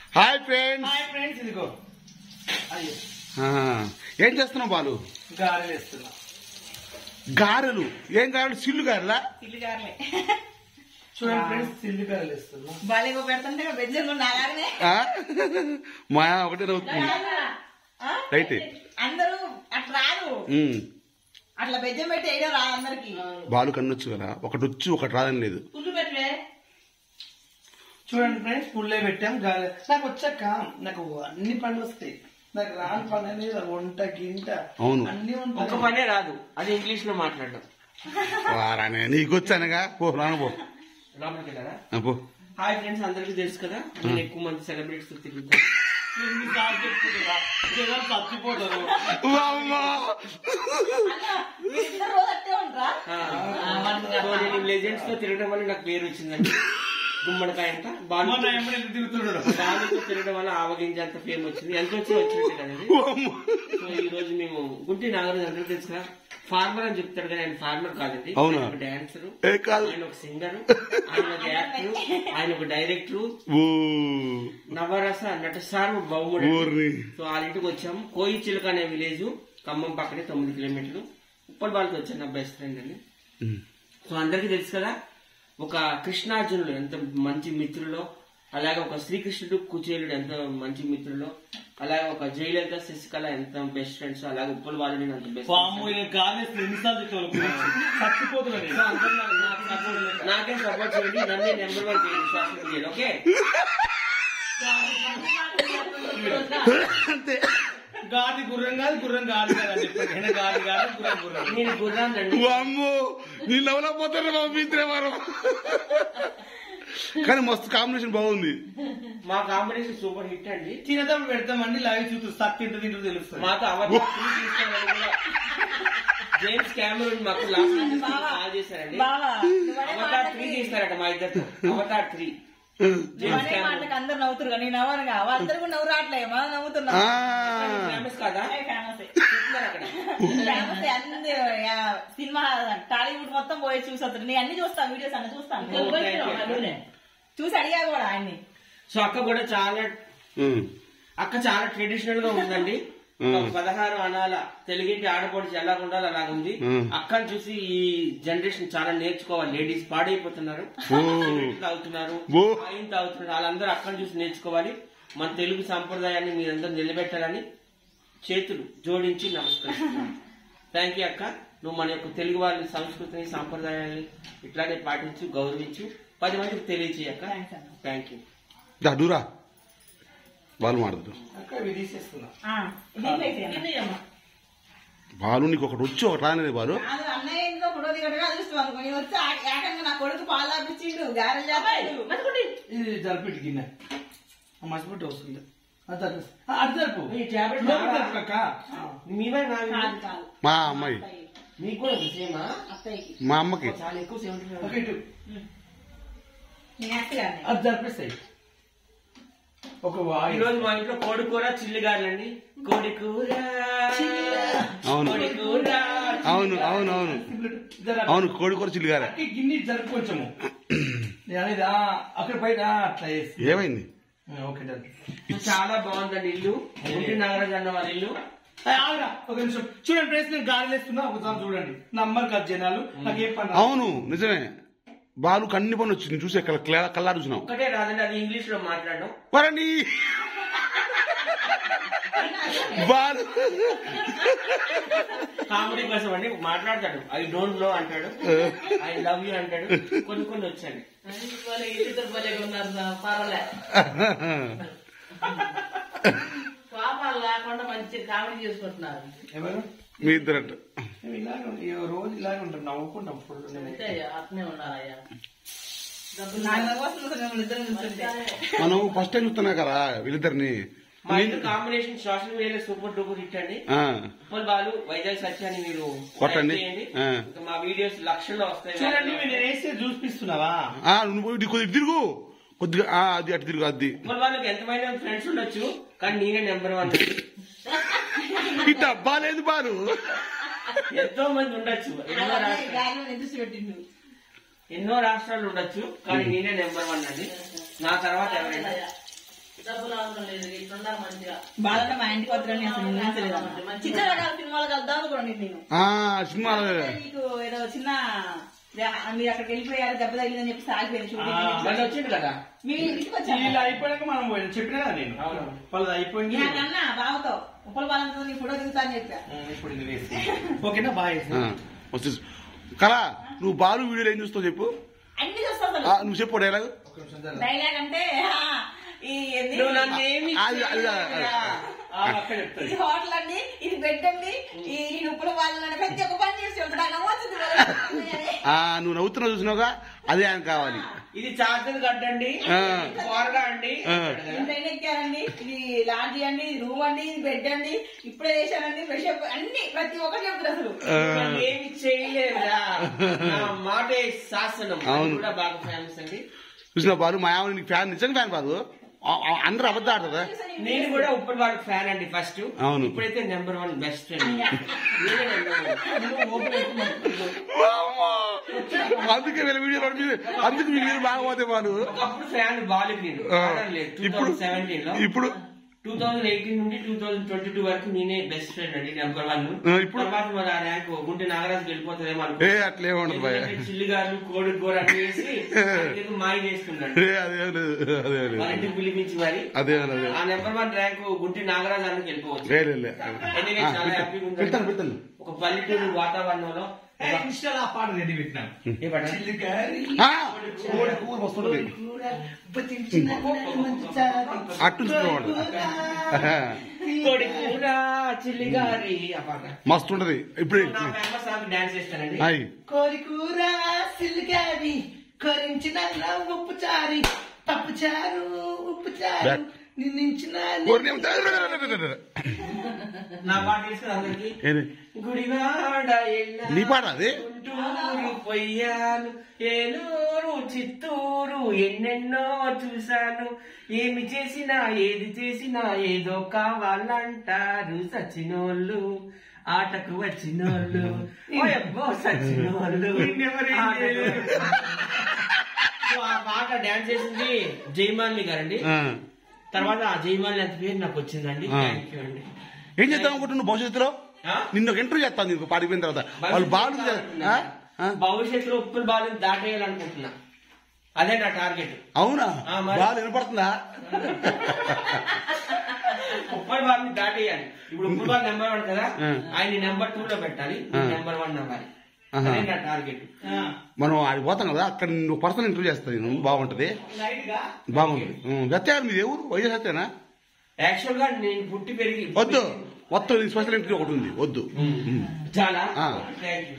Hi friends hi friends ఇదిగో అయ్యో ఏం చేస్తున్నావు బాలు గారెలు వేస్తున్నా గారెలు ఏం గారెలు సిల్లు గారెలా ఇల్లు గారులే చూడండి ఫ్రెండ్స్ సిల్లి గారెలు వేస్తున్నా బాలేగో పెడుతుంటే బెజ్జలు నాగానే ఆ? మా ఒకటే నవ్వుతుంది రైట్ అందరూ అట్లా రాదు ఉమ్. అట్లా బెజ్జం పెట్టి వేయడం రాదు అందరికి బాలు కన్నొచ్చు కదా ఒకటి వచ్చి ఒకటి రాదని లేదు పుల్లు పెట్టలే చూడండి ఫ్రెండ్స్ పుల్లే పెట్టాం గారె నాకు వచ్చాక నాకు అన్ని పనులు వస్తాయి నాకు రాని పని అనేది నాకు వంట గింట అవును. అన్ని ఒక్క ఉంటాయి పనే రాదు అది ఇంగ్లీష్ లో మాట్లాడడం వారానే నీకు వచ్చానగా పో రాను పో లోపలికి వెళ్ళారా ఆ, పో హాయ్ ఫ్రెండ్స్ అందరికీ తెలుసు కదా నేను ఎక్కువ మంది సెలబ్రిటీస్ తిరుగుతాను ఎన్నిసార్లు చెప్తున్నా జనాలు చచ్చిపోతారు వామ్మా. వీళ్ళిద్దరు రోజు అట్టే ఉంటారా సో నేను లెజెండ్స్ తో తిరగడం వల్ల నాకు పేరు వచ్చిందండి గుమ్మడికాయ అంట బాలు మొన్న ఎప్పుడు ఎంత తిరుగుతున్నాడు బాలుతో తిరగడం వల్ల ఆవగింజ అంత ఫేమ్ వచ్చింది ఎంత వచ్చి వచ్చినట్టు కదా ఇది. వామ్మా. సో ఈ రోజు మేము గుంటి నాగరాజు అందరికీ తెలుసు కదా ఫార్మర్ అని చెప్తాడు కానీ ఆయన ఫార్మర్ కాదండి అవునా? ఆయన ఒక డాన్సర్ ఏ కాదు ఆయన ఒక సింగర్ ఆయన ఒక యాక్టర్ ఆయన ఒక డైరెక్టర్ ఓ నవరస నట సార్వభౌముడు ఊర్ని సో వాళ్ళ ఇంటికి వచ్చాము కోయి చిలుక అనే విలేజ్ ఖమ్మం పక్కనే తొమ్మిది కిలోమీటర్లు ఉప్పల్ బాలతో వచ్చాను నా బెస్ట్ ఫ్రెండ్ అండి ఉమ్. సో అందరికీ తెలుసు కదా ఒక కృష్ణార్జునుడు ఎంత మంచి మిత్రులో అలాగే ఒక శ్రీకృష్ణుడు కుచేలుడు ఎంత మంచి మిత్రులో అలాగే ఒక జయలలిత శశికళ ఎంత బెస్ట్ ఫ్రెండ్స్ అలాగే ఉప్పల్ బాలు నేను అంత బెస్ట్ పాము గాలేసి ఎన్నిసార్లు చెప్తాను చచ్చిపోతున్నాడు సో అందరూ నా- నాకు support- నాకే సపోర్ట్ చేయండి నన్ను నెంబర్ వన్ చేయండి సోషల్ మీడియాలో ఓకే అంతే గాది గుర్రం కాదు గుర్రం గాది కాదు అని చెప్పాడు గాది కాదు గుర్రం గుర్రం నేను గుర్రానండి అమ్మో నీ లెవెల్ పోతారు బాబు మీ ఇద్దరే వారు కానీ మస్తు కాంబినేషన్ బాగుంది మా కాంబినేషన్ సూపర్ హిట్ అండి తినదాం పెడతామండి లైవ్ చూస్తూ సత్ తింటూ తింటూ తెలుస్తుంది మాతో అవతార్ త్రీ తీసుకోవాలని కూడా జేమ్స్ కెమెరూన్ మాకు లాస్ట్ కాల్ చేశారండి బావా నువ్వనే అవతార్ త్రీ మాటకి తీస్తారట మా ఇద్దరు అవతార్ త్రీ జేమ్స్ నువ్వనే కెమెరూన్ మాటకి అందరు నవ్వుతురు కానీ నవ్వనుగా వాళ్ళందరూ కూడా నవ్వు రావట్లే మనం నవ్వుతున్నాం ఆ ఫేమస్ కాదా ఫేమస్ చెప్తున్నారు అక్కడ ఫేమస్ అన్ని ఆ, సినిమా టాలీవుడ్ మొత్తం పోయి చూసొస్తారు నేను అన్ని చూస్తాను వీడియోస్ అన్ని చూస్తాను Oh, thank you. చూసి అడిగా కూడా ఆయన్ని సో అక్క కూడా చాలా ఉమ్. అక్క చాలా ట్రెడిషనల్ గా ఉందండి మ్మ్. ఒక పదహారు అనాల తెలుగింటి ఆడపడిచి ఎలా ఉండాలో అలాగ ఉంది మ్మ్. అక్కని చూసి ఈ జనరేషన్ చాలా నేర్చుకోవాలి లేడీస్ పాడైపోతున్నారు ఓ. సిగరెట్లు తాగుతున్నారు ఓ. వైన్ తాగుతున్నారు వాళ్ళందరూ అక్కని చూసి నేర్చుకోవాలి మన తెలుగు సాంప్రదాయాన్ని మీరందరూ నిలబెట్టాలని చేతులు జోడించి నమస్కరిస్తున్నాను థ్యాంక్ యూ అక్క నువ్వు మన యొక్క తెలుగు వాళ్ళ సంస్కృతిని సాంప్రదాయాన్ని ఇట్లానే పాటించు గౌరవించు పది మందికి తెలియచేయక్క Thanks అన్న. థ్యాంక్ యూ దా దూరా బాలు మాడదు అక్కడ ఇవి తీసేస్తున్నా ఆ, దీంట్లో వేసేయమ్మా. బాలు నీకు ఒకటి వచ్చి ఒకటి రానిది బాలు కాదు, అన్నయ్య ఇంట్లో ఫోటో దిగడమే అదృష్టం అనుకోని వచ్చి ఆ- ఏకంగా నా కొడుకు పాలు ఆపించిండు గారెలు చేస్తాడు ఇది జరిపెట్టి గిన్నె మసిపెట్టి వస్తుంది అది జరుపు. ఆ, అది జరుపు ఈ టాబ్లెట్ లోపలికి బాగా- జరుపు అక్క. మీవే నావి కాదు కాదు మా అమ్మాయి అత్తయ్య. మీకు కూడా సేమా అత్తయ్యకి మా అమ్మకి చాలా ఎక్కువ సెవెంటీ ఒక ఇటు నేను అత్తగా అన్నయ్య. అది జరిపేస్తాయి ఒక ఈ వాయి రోజు మా ఇంట్లో కోడి కూర చిల్లి గారులండి కోడి కూర అవును కోడి కూర అవును అవును అవును అవును కోడి కూర చిల్లిగారే అక్క గిన్నె జరుపు కొంచెము నేను అనేది ఆ, అక్కడ బయట ఆ, అట్లా వేసి ఏమైంది ఆ, ఓకే డన్ చాలా బాగుందండి ఇల్లు గుంటి నాగరాజు అన్న వాళ్ళ ఇల్లు ఆ, ఆగురా, ఒక నిమిషం చూడండి ఫ్రెండ్స్ నేను గాలి వేస్తున్నా ఒకసారి చూడండి నంబర్ కాదు జనాలు నాకు ఏ పని రాదు. అవును నిజమే బాలు కన్ని పని వచ్చింది చూసి ఇక్కడ కల్లా చూసినావు ఒక్కటే రాదండి అది ఇంగ్లీష్ లో మాట్లాడడం పరండి బాలు కామెడీ కోసం అండి మాట్లాడతాడు ఐ డోంట్ నో అంటాడు ఐ లవ్ యూ అంటాడు కొన్ని కొన్ని వచ్చాడు ఇద్దరు భలే ఉన్నారు పర్వాలే పాపాలు లేకుండా మంచి కామెడీ చేసుకుంటున్నారు ఎవరు మీ ఇద్దరట మేము ఇలాగే ఉంటాం. ఈ రోజు ఇలాగే ఉంటాం నవ్వుకుంటాం ఫుల్ అంతే అట్నే ఉన్నారయ్యా నాన్న కోసం మిమ్మల్ని ఇద్దరు చూస్తుంటే మనం ఫస్ట్ టైం చూస్తున్నా కదా వీళ్ళిద్దరిని మా ఇద్దరు కాంబినేషన్ సోషల్ మీడియాలో సూపర్ డూపర్ హిట్ అండి ఆ, ఉప్పల్ బాలు వైజాగ్ సత్యాన్ని మీరు కొట్టండి. like చేయండి. ఆ. ఇంకా మా వీడియోస్ లక్షల్లో వస్తాయి చూడండి మీరు వేస్తే చూపిస్తున్నావా ఆ, నువ్వు ఇటు కొద్దిగా తిరుగు కొద్దిగా ఆ, అది అటు తిరుగు అది ఉప్పల్ వాళ్ళకి ఎంతమంది ఫ్రెండ్స్ ఉండొచ్చు కానీ నేనే నెంబర్ వన్ ఈ డబ్బా లేదు బాలు ఎంతో మంది ఉండొచ్చు ఎన్నో రాష్ట్రాలు గాలి ఇంట్రెస్ట్ పెట్టిండు ఎన్నో రాష్ట్రాలు ఉండొచ్చు కానీ నేనే నెంబర్ వన్ అండి నా తర్వాత ఎవరైనా డబ్బులు అవసరం లేదు ఇట్లా ఉండాలి మంచిగా బాలంటే మా ఇంటికి వస్తారని అసలు ఊహించలేదు చిన్న రకాల సినిమాలకు వెళ్దాం అనుకోండి నేను ఆ సినిమా నీకు ఏదో చిన్న మీరు అక్కడికి వెళ్ళిపోయారు దెబ్బ తగిలిందని చెప్పి సాగిపోయింది ఆ, షూటింగ్ మళ్ళీ వచ్చిండు కదా మీ ఇంటికి వచ్చాను వీళ్ళు అయిపోయాక మనం పోయినాం చెప్పినా కదా నేను అవును. వాళ్ళది అయిపోయింది నాకన్నా బావతో ఉప్పల బాలంతో నీ ఫోటో దిగుతా అని చెప్పా ఉమ్, ఇప్పుడు ఇది వేసి ఓకేనా బాయ్ వస్తే కళ నువ్వు బాలు వీడియోలు ఏం చూస్తావు చెప్పు అన్ని చూస్తా అసలు ఆ, నువ్వు చెప్పు డైలాగ్ ఒక్క నిమిషం జరగదు. డైలాగ్ అంటే ఆ, ఈ ఏంది? నువ్వు నన్ను ఏమి అది- అది- అది- ఆ, అక్క చెప్తాది ఇది హోటల్ అండి ఇది బెడ్ అండి ఈ ఈ ఉప్పుల వాళ్ళని ప్రతి ఒక్క పని చేసి ఉంటాడు నాకు నవ్వుతుంది వాళ్ళని. ఆ, నువ్వు నవ్వుతున్నావు చూసినావుగా అదే ఆయన కావాలి ఇది చార్జర్ కట్టండి ఆ. కోరగా అండి ఆ. ఇది ట్రైన్ ఎక్కారండి ఇది లాడ్జీ అండి ఇది రూమ్ అండి ఇది బెడ్ అండి ఇప్పుడే చేశానండి ఫ్రెష్ అప్ అన్ని ప్రతి ఒక్కటి చెప్తారు అసలు ఆ, నన్ను ఏమి చేయలేదురా నా మాటే శాసనం అది అవును. కూడా బాగా ఫేమస్ అండి చూసిన బాలు మా ఆవిడ నీకు ఫ్యాన్ నిజంగా ఫ్యాన్ బాలు ఆ- ఆ- అందరూ అబద్ధం ఆడదా నేను కూడా ఉప్పటి వాళ్ళకి ఫ్యాన్ అండి ఫస్ట్ అవును. ఇప్పుడైతే నెంబర్ వన్ బెస్ట్ ఫ్రెండ్ నేనే నెంబర్ వన్ అందుకే వీళ్ళ వీడియోలు అనిపి అందుకు మీ వీడియో బాగా పోతే బాలు ఒకప్పుడు ఫ్యాన్ బాలికి నేను ఆ, లేదు టూ ఇప్పుడు థౌసండ్ సెవెంటీన్ లో ఇప్పుడు టూ థౌసండ్ ఎయిటీన్ నుండి టూ థౌసండ్ ట్వంటీ టూ వరకు నేనే బెస్ట్ ఫ్రెండ్ అండి నెంబర్ వన్ ఆ, ఇప్పుడు? తర్వాత మరి ఆ ర్యాంక్ గుంటె నాగరాజు వెళ్ళిపోతుందేమో అనుకో. ఏ అట్లే ఉండదు భయ ఎందుకంటే చిల్లిగారు కోడి కూర అన్ని వేసి ఆయనకేదో మాయ చేస్తున్నాడు ఏ అదే లేదు అదే లేదు వాళ్ళ ఇంటికి పిలిపించి మరి అదే అదే ఆ number one rank Gunti Nagaraju అన్నకి వెళ్ళిపోవచ్చు లే, లే, లే. Anyway, ఆ, చాలా హ్యాపీగా ఉంది. పెడతాను పెడతాను ఒక పల్లెటూరు వాతావరణంలో ఏ, ఇన్స్టాలో ఆ పాట రెడీ పెట్టినాను ఏ పాట? చిల్లికారి, ఆ, కోడి కూర వస్తుంటది కూర, బతికించిన మంచి చారి. అట్టు చూసుకోండి కోడి కూర చిల్లిగారి ఆ పాట మస్తు ఉంటది ఇప్పుడు నా ఫేమస్ సాంగ్ డాన్స్ చేస్తానండి అయ్ కోరి కూర సిల్లికారి కొరించిన ఉప్పు చారి పప్పు చారు ఉప్పు చారు Back. నిన్నించిన కోరిని నా పాట తీసుకుని అందరికి ఏది? గుడివాడ ఎల్లా నీ పాట అది గుంటూరు పొయ్యాను ఏలూరు చిత్తూరు ఎన్నెన్నో చూశాను ఏమి చేసినా ఏది చేసినా ఏదో కావాలంటారు సచ్చినోళ్ళు ఆటకు వచ్చినోళ్ళు ఓయబ్బో సచ్చినోళ్ళు ఆటకు- సో ఆ పాట డాన్స్ చేసింది జయమాలిని గారండి ఆ. తర్వాత ఆ జయమాలిని అంత పేరు నాకు వచ్చిందండి ఆ. థ్యాంక్ యూ అండి ఏం చేద్దాం అనుకుంటున్నావు భవిష్యత్తులో ఆ? నిన్ను ఒక ఇంటర్వ్యూ చేస్తాను నీకు పాడిపోయిన తర్వాత వాళ్ళు బాలు ఆ? ఆ? భవిష్యత్తులో ఉప్పుల బాలు దాటేయాలనుకుంటున్నా అదే నా టార్గెట్ అవునా ఆ, మరి. బాలు వినపడుతుందా ఉప్పల్ బాల్ని దాటేయాలి ఇప్పుడు ఉప్పల్ బాల్ నెంబర్ వన్ కదా ఆ. ఆయన నెంబర్ టూ లో పెట్టాలి ఆ. నెంబర్ వన్ అవ్వాలి ఆహా. అదే నా టార్గెట్ మనం ఆడికి పోతాం కదా అక్కడ నువ్వు పర్సనల్ ఇంటర్వ్యూ చేస్తాను నేను బాగుంటది లైట్ గా బాగుంటుంది గత్యారు మీది ఎవరు వైఎస్ హత్యానా యాక్చువల్ గా నేను పుట్టి పెరిగి వద్దు మొత్తం స్పెషల్ ఇంటర్వ్యూ ఒకటి ఉంది వద్దు చాలా ఆ. Thank you